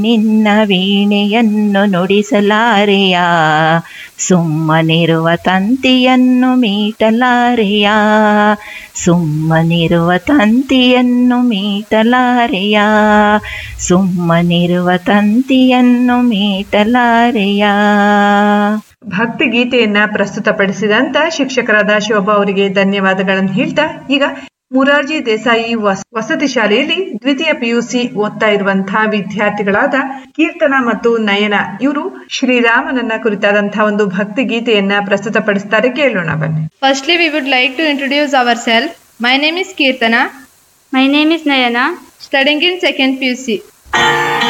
ನಿನ್ನ ವೀಣೆಯನ್ನು ನುಡಿಸಲಾರೆಯ ಸುಮ್ಮನಿರುವ ತಂತಿಯನ್ನು ಮೀಟಲಾರೆಯ ಸುಮ್ಮನಿರುವ ತಂತಿಯನ್ನು ಮೀಟಲಾರೆಯ ಸುಮ್ಮನಿರುವ ತಂತಿಯನ್ನು ಮೀಟಲಾರೆಯ ಭಕ್ತಿ ಗೀತೆಯನ್ನ ಪ್ರಸ್ತುತಪಡಿಸಿದಂತ ಶಿಕ್ಷಕರಾದ ಶೋಭಾ ಅವರಿಗೆ ಧನ್ಯವಾದಗಳನ್ನು ಹೇಳ್ತಾ ಈಗ ಮುರಾರ್ಜಿ ದೇಸಾಯಿ ವಸ್- ವಸತಿ ಶಾಲೆಯಲ್ಲಿ ದ್ವಿತೀಯ ಪಿಯುಸಿ ಓದ್ತಾ ಇರುವಂತಹ ವಿದ್ಯಾರ್ಥಿಗಳಾದ ಕೀರ್ತನ ಮತ್ತು ನಯನ ಇವರು ಶ್ರೀರಾಮನನ್ನ ಕುರಿತಾದಂತಹ ಒಂದು ಭಕ್ತಿ ಗೀತೆಯನ್ನ ಪ್ರಸ್ತುತಪಡಿಸ್ತಾರೆ ಕೇಳೋಣ ಬನ್ನಿ Firstly, we would like to introduce ourselves. My name is Kirtana, My name is Nayana. studying in second PUC.